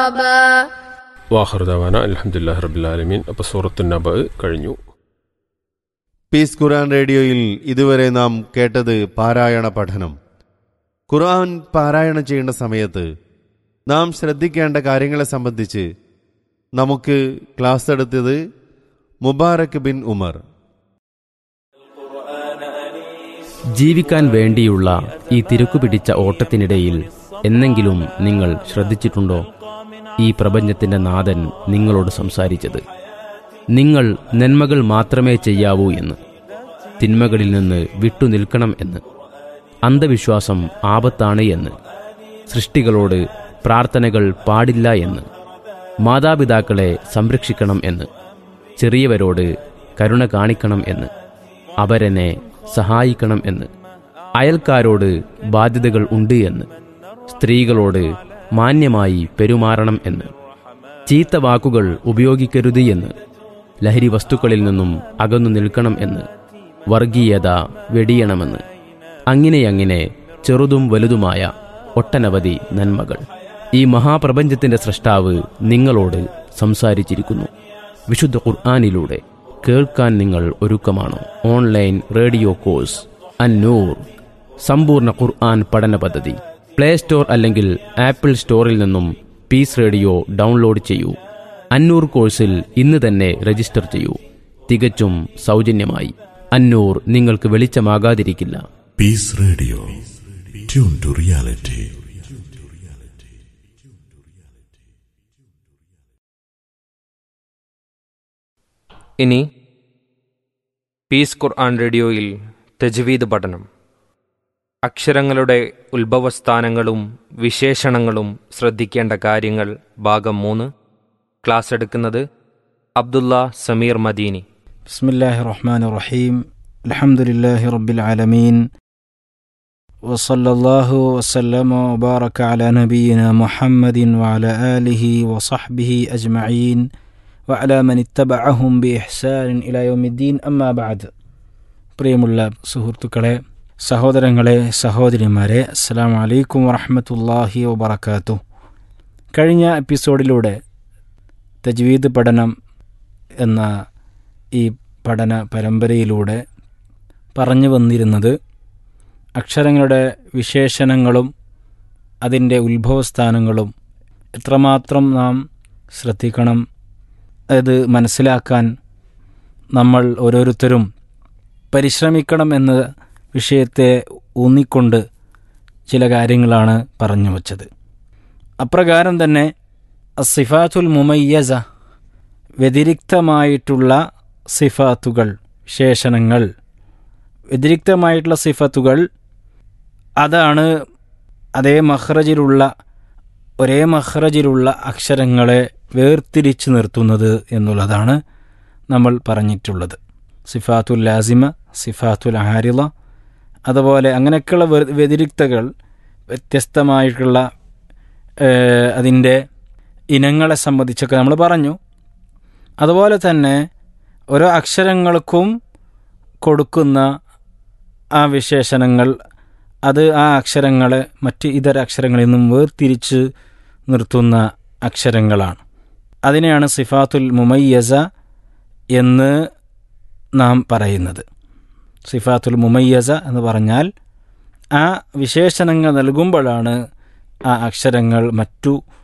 صوابا വാഹൃദാന അലഹമുല്ലാ റബുലാലമീൻ അപ്പോൾ സൂറത്തു നബ കഴിഞ്ഞു പീസ് ഖുർആൻ റേഡിയോയിൽ ഇതുവരെ നാം കേട്ടത് പാരായണ പഠനം ഖുർആൻ പാരായണം ചെയ്യേണ്ട സമയത്ത് നാം ശ്രദ്ധിക്കേണ്ട കാര്യങ്ങളെ സംബന്ധിച്ച് നമുക്ക് ക്ലാസ് എടുത്തത് മുബാറക് ബിൻ ഉമർ ജീവിക്കാൻ വേണ്ടിയുള്ള ഈ തിരക്കുപിടിച്ച ഓട്ടത്തിനിടയിൽ എന്നെങ്കിലും നിങ്ങൾ ശ്രദ്ധിച്ചിട്ടുണ്ടോ ഈ പ്രപഞ്ചത്തിന്റെ നാഥൻ നിങ്ങളോട് സംസാരിച്ചത് നിങ്ങൾ നന്മകൾ മാത്രമേ ചെയ്യാവൂ എന്ന് തിന്മകളിൽ നിന്ന് വിട്ടുനിൽക്കണം എന്ന് അന്ധവിശ്വാസം ആപത്താണ് എന്ന് സൃഷ്ടികളോട് പ്രാർത്ഥനകൾ പാടില്ല എന്ന് മാതാപിതാക്കളെ സംരക്ഷിക്കണം എന്ന് ചെറിയവരോട് കരുണ കാണിക്കണം എന്ന് അവരെന്നെ സഹായിക്കണം എന്ന് അയൽക്കാരോട് ബാധ്യതകൾ ഉണ്ട് എന്ന് സ്ത്രീകളോട് മാന്യമായി പെരുമാറണം എന്ന് ചീത്ത വാക്കുകൾ ഉപയോഗിക്കരുത് എന്ന് ലഹരി വസ്തുക്കളിൽ നിന്നും അകന്നു നിൽക്കണം എന്ന് വർഗീയത വെടിയണമെന്ന് അങ്ങനെ അങ്ങനെ ചെറുതും വലുതുമായ ഒട്ടനവധി നന്മകൾ ഈ മഹാപ്രപഞ്ചത്തിന്റെ സൃഷ്ടാവ് നിങ്ങളോട് സംസാരിച്ചിരിക്കുന്നു വിശുദ്ധ ഖുർആാനിലൂടെ കേൾക്കാൻ നിങ്ങൾ ഒരുക്കമാണോ ഓൺലൈൻ റേഡിയോ കോഴ്സ് അന്നൂർ സമ്പൂർണ്ണ ഖുർആൻ പഠന പദ്ധതി പ്ലേ സ്റ്റോർ അല്ലെങ്കിൽ ആപ്പിൾ സ്റ്റോറിൽ നിന്നും പീസ് റേഡിയോ ഡൗൺലോഡ് ചെയ്യൂ അന്നൂർ കോഴ്സിൽ ഇന്ന് തന്നെ രജിസ്റ്റർ ചെയ്യൂ തികച്ചും സൗജന്യമായി അന്നൂർ നിങ്ങൾക്ക് വെളിച്ചമാകാതിരിക്കില്ല Peace Radio. Tune to reality. ഇനി പീസ് ഖുർആൻ റേഡിയോയിൽ തജ്വീദ് പഠനം അക്ഷരങ്ങളുടെ ഉത്ഭവസ്ഥാനങ്ങളും വിശേഷണങ്ങളും ശ്രദ്ധിക്കേണ്ട കാര്യങ്ങൾ ഭാഗം മൂന്ന് ക്ലാസ് എടുക്കുന്നത് അബ്ദുള്ള സമീർ മദീനി بسم الله الرحمن الرحيم الحمد لله رب العالمين وصلى الله وسلم وبارك على نبينا محمد وعلى آله وصحبه أجمعين وعلى من اتبعهم بإحسان إلى يوم الدين أما بعد പ്രിയമുള്ള സുഹൃത്തുക്കളെ സഹോദരങ്ങളെ സഹോദരിമാരെ അസ്സാം വലൈക്കും വറഹമത്തല്ലാഹി വബർക്കാത്തു കഴിഞ്ഞ എപ്പിസോഡിലൂടെ തജ്വീദ് പഠനം എന്ന ഈ പഠന പരമ്പരയിലൂടെ പറഞ്ഞു വന്നിരുന്നത് അക്ഷരങ്ങളുടെ വിശേഷണങ്ങളും അതിൻ്റെ ഉത്ഭവസ്ഥാനങ്ങളും എത്രമാത്രം നാം ശ്രദ്ധിക്കണം അത് മനസ്സിലാക്കാൻ നമ്മൾ ഓരോരുത്തരും പരിശ്രമിക്കണം എന്ന വിഷയത്തെ ഊന്നിക്കൊണ്ട് ചില കാര്യങ്ങളാണ് പറഞ്ഞു വച്ചത് അപ്രകാരം തന്നെ അസിഫാത്തുൽ മുമയ്യസ വ്യതിരിക്തമായിട്ടുള്ള സിഫാത്തുകൾ വിശേഷണങ്ങൾ വ്യതിരിക്തമായിട്ടുള്ള സിഫത്തുകൾ അതാണ് അതേ മഹ്റജിലുള്ള ഒരേ മഹ്റജിലുള്ള അക്ഷരങ്ങളെ വേർതിരിച്ച് നിർത്തുന്നത് എന്നുള്ളതാണ് നമ്മൾ പറഞ്ഞിട്ടുള്ളത് സിഫാത്തുൽ ലാസിമ സിഫാത്തുൽ ആരിള അതുപോലെ അങ്ങനെയൊക്കെയുള്ള വ്യ- വ്യതിരിക്തകൾ വ്യത്യസ്തമായിട്ടുള്ള ഏഹ്, അതിൻ്റെ ഇനങ്ങളെ സംബന്ധിച്ചൊക്കെ നമ്മൾ പറഞ്ഞു അതുപോലെ തന്നെ ഓരോ അക്ഷരങ്ങൾക്കും കൊടുക്കുന്ന ആ വിശേഷണങ്ങൾ അത് ആ അക്ഷരങ്ങളെ മറ്റ് ഇതര അക്ഷരങ്ങളിൽ നിന്നും വേർതിരിച്ച് നിർത്തുന്ന അക്ഷരങ്ങളാണ് അതിനെയാണ് സിഫാത്തുൽ മുമയ്യസ എന്ന് നാം പറയുന്നത് സിഫാത്തുൽ മുമയ്യസ എന്ന് പറഞ്ഞാൽ ആ വിശേഷണങ്ങൾ നൽകുമ്പോഴാണ് ആ അക്ഷരങ്ങൾ മറ്റു